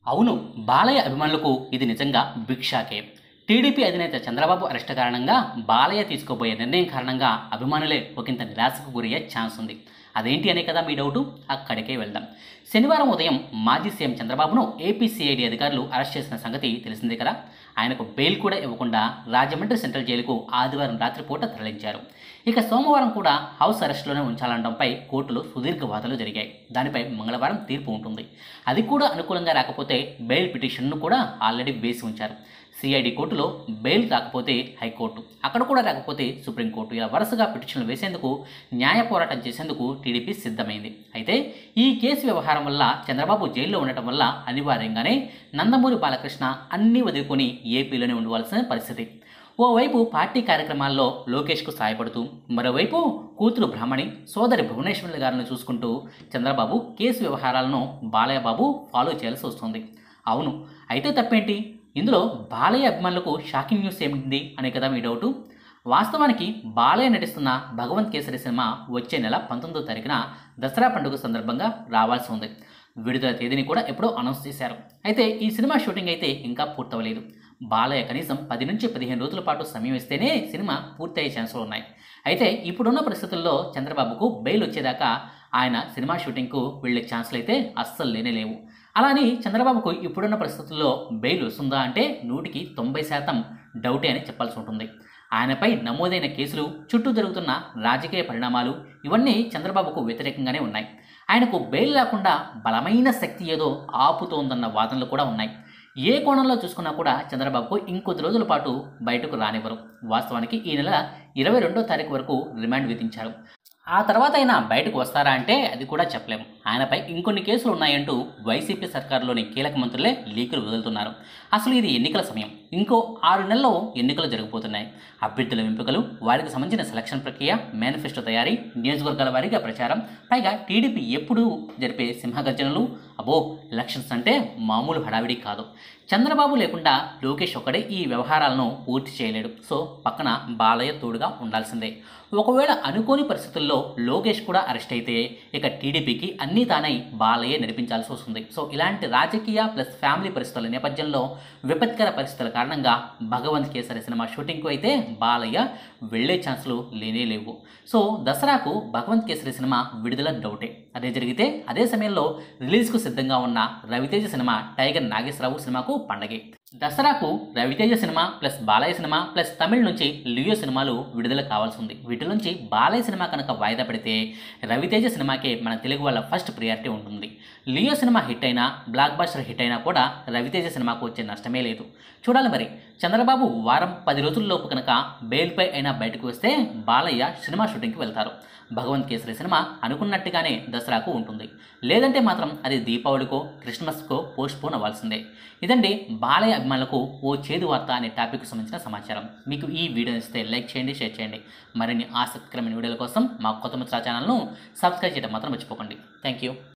అవును బాలయ్య అభిమానులకు ఇది నిజంగా భిక్షాకే టీడీపీ అధినేత చంద్రబాబు అరెస్ట్ కారణంగా బాలయ్య తీసుకోబోయే నిర్ణయం కారణంగా అభిమానులే ఒకంత నిరాశకు గురయ్యే ఛాన్స్ ఉంది అదేంటి అనే కదా మీ డౌటు అక్కడికే వెళ్దాం శనివారం ఉదయం మాజీ సీఎం చంద్రబాబును ఏపీసీఐడి అధికారులు అరెస్ట్ చేసిన సంగతి తెలిసిందే కదా ఆయనకు బెయిల్ కూడా ఇవ్వకుండా రాజమండ్రి సెంట్రల్ జైలుకు ఆదివారం రాత్రిపూట తరలించారు ఇక సోమవారం కూడా హౌస్ అరెస్టులోనే ఉంచాలనడంపై కోర్టులో సుదీర్ఘ వాదనలు జరిగాయి దానిపై మంగళవారం తీర్పు ఉంటుంది అది కూడా అనుకూలంగా రాకపోతే బెయిల్ పిటిషన్ను కూడా ఆల్రెడీ వేసి ఉంచారు సిఐడి కోర్టులో బెయిల్ రాకపోతే హైకోర్టు అక్కడ కూడా రాకపోతే సుప్రీంకోర్టు ఇలా వరుసగా పిటిషన్లు వేసేందుకు న్యాయ పోరాటం చేసేందుకు టీడీపీ సిద్ధమైంది అయితే ఈ కేసు వ్యవహారం వల్ల చంద్రబాబు జైల్లో ఉండటం వల్ల అనివార్యంగానే నందమూరి బాలకృష్ణ అన్నీ వదులుకొని ఏపీలోనే ఉండవలసిన పరిస్థితి ఓవైపు పార్టీ కార్యక్రమాల్లో లోకేష్కు సాయపడుతూ మరోవైపు కూతురు బ్రహ్మణి సోదరి భువనేశ్వరి గారిని చూసుకుంటూ చంద్రబాబు కేసు వ్యవహారాలను బాలయ్య బాబు ఫాలో చేయాల్సి వస్తుంది అవును అయితే తప్పేంటి ఇందులో బాలయ్య అభిమానులకు షాకింగ్ న్యూస్ ఏమిటి అనే కదా మీ డౌటు వాస్తవానికి బాలయ్య నటిస్తున్న భగవంత్ కేసరి సినిమా వచ్చే నెల పంతొమ్మిదో తారీఖున దసరా పండుగ సందర్భంగా రావాల్సి ఉంది విడుదల తేదీని కూడా ఎప్పుడో అనౌన్స్ చేశారు అయితే ఈ సినిమా షూటింగ్ అయితే ఇంకా పూర్తవలేదు బాలయ్య కనీసం పది నుంచి పదిహేను రోజుల పాటు సమయం ఇస్తేనే సినిమా పూర్తయ్యే ఛాన్సులు ఉన్నాయి అయితే ఇప్పుడున్న పరిస్థితుల్లో చంద్రబాబుకు బెయిల్ వచ్చేదాకా ఆయన సినిమా షూటింగ్కు వెళ్లే ఛాన్సులు అయితే అస్సలు లేనే లేవు అలా అని చంద్రబాబుకు ఇప్పుడున్న పరిస్థితుల్లో బెయిల్ వస్తుందా అంటే నూటికి తొంభై శాతం డౌటే అని చెప్పాల్సి ఉంటుంది ఆయనపై నమోదైన కేసులు చుట్టూ జరుగుతున్న రాజకీయ పరిణామాలు ఇవన్నీ చంద్రబాబుకు వ్యతిరేకంగానే ఉన్నాయి ఆయనకు బెయిల్ లేకుండా బలమైన శక్తి ఏదో ఆపుతోందన్న వాదనలు కూడా ఉన్నాయి ఏ కోణంలో చూసుకున్నా కూడా చంద్రబాబుకు ఇంకొద్ది రోజుల పాటు బయటకు రానివ్వరు వాస్తవానికి ఈ నెల ఇరవై రెండో తారీఖు వరకు రిమాండ్ విధించారు ఆ తర్వాత అయినా బయటకు వస్తారా అంటే అది కూడా చెప్పలేము ఆయనపై ఇంకొన్ని కేసులు ఉన్నాయంటూ వైసీపీ సర్కారులోని కీలక మంత్రులే లీకులు వదులుతున్నారు అసలు ఇది ఎన్నికల సమయం ఇంకో ఆరు నెలల్లో ఎన్నికలు జరగబోతున్నాయి అభ్యర్థుల ఎంపికలు వారికి సంబంధించిన సెలక్షన్ ప్రక్రియ మేనిఫెస్టో తయారీ నియోజకవర్గాల వారీగా ప్రచారం పైగా టీడీపీ ఎప్పుడూ జరిపే సింహగర్జనలు అబో ఎలక్షన్స్ అంటే మామూలు హడావిడి కాదు చంద్రబాబు లేకుండా లోకేష్ ఒక్కడే ఈ వ్యవహారాలను పూర్తి చేయలేడు సో పక్కన బాలయ్య తోడుగా ఉండాల్సిందే ఒకవేళ అనుకోని పరిస్థితుల్లో లోకేష్ కూడా అరెస్ట్ అయితే ఇక టీడీపీకి అన్నీ తానై బాలయ్య నడిపించాల్సి వస్తుంది సో ఇలాంటి రాజకీయ ప్లస్ ఫ్యామిలీ పరిస్థితుల నేపథ్యంలో విపత్కర పరిస్థితుల కారణంగా భగవంత్ కేసరి సినిమా షూటింగ్కు అయితే బాలయ్య వెళ్లే ఛాన్సులు లేనే లేవు సో దసరాకు భగవంత్ కేసరి సినిమా విడుదల డౌటే అదే జరిగితే అదే సమయంలో రిలీజ్కు సిద్ధంగా ఉన్న రవితేజ సినిమా టైగర్ నాగేశ్వరరావు సినిమాకు పండగే దసరాకు Ravi Teja cinema plus Balayya cinema plus Tamil నుంచి లియో సినిమాలు విడుదల కావాల్సి ఉంది వీటి నుంచి బాలయ్య సినిమా కనుక వాయిదా పడితే రవితేజ సినిమాకే మన తెలుగు వాళ్ళ ఫస్ట్ ప్రియారిటీ ఉంటుంది లియో సినిమా హిట్ అయినా బ్లాక్ బాస్టర్ హిట్ అయినా కూడా రవితేజ సినిమాకు వచ్చే నష్టమే లేదు చూడాలి మరి చంద్రబాబు వారం పది రోజుల్లోపు కనుక బెయిల్పై అయినా బయటకు వస్తే బాలయ్య సినిమా షూటింగ్కి వెళ్తారు భగవంత్ కేసరి సినిమా అనుకున్నట్టుగానే దసరాకు ఉంటుంది లేదంటే మాత్రం అది దీపావళికో క్రిస్మస్కో పోస్ట్పోన్ అవ్వాల్సిందే ఇదండి బాలయ్య అభిమానులకు ఓ చేదు వార్త అనే టాపిక్ సంబంధించిన సమాచారం మీకు ఈ వీడియో ఇస్తే లైక్ చేయండి షేర్ చేయండి మరిన్ని ఆసక్తికరమైన వీడియోల కోసం మా కొత్త ముచ్చా ఛానల్ను సబ్స్క్రైబ్ చేయడం మాత్రం మర్చిపోకండి థ్యాంక్ యూ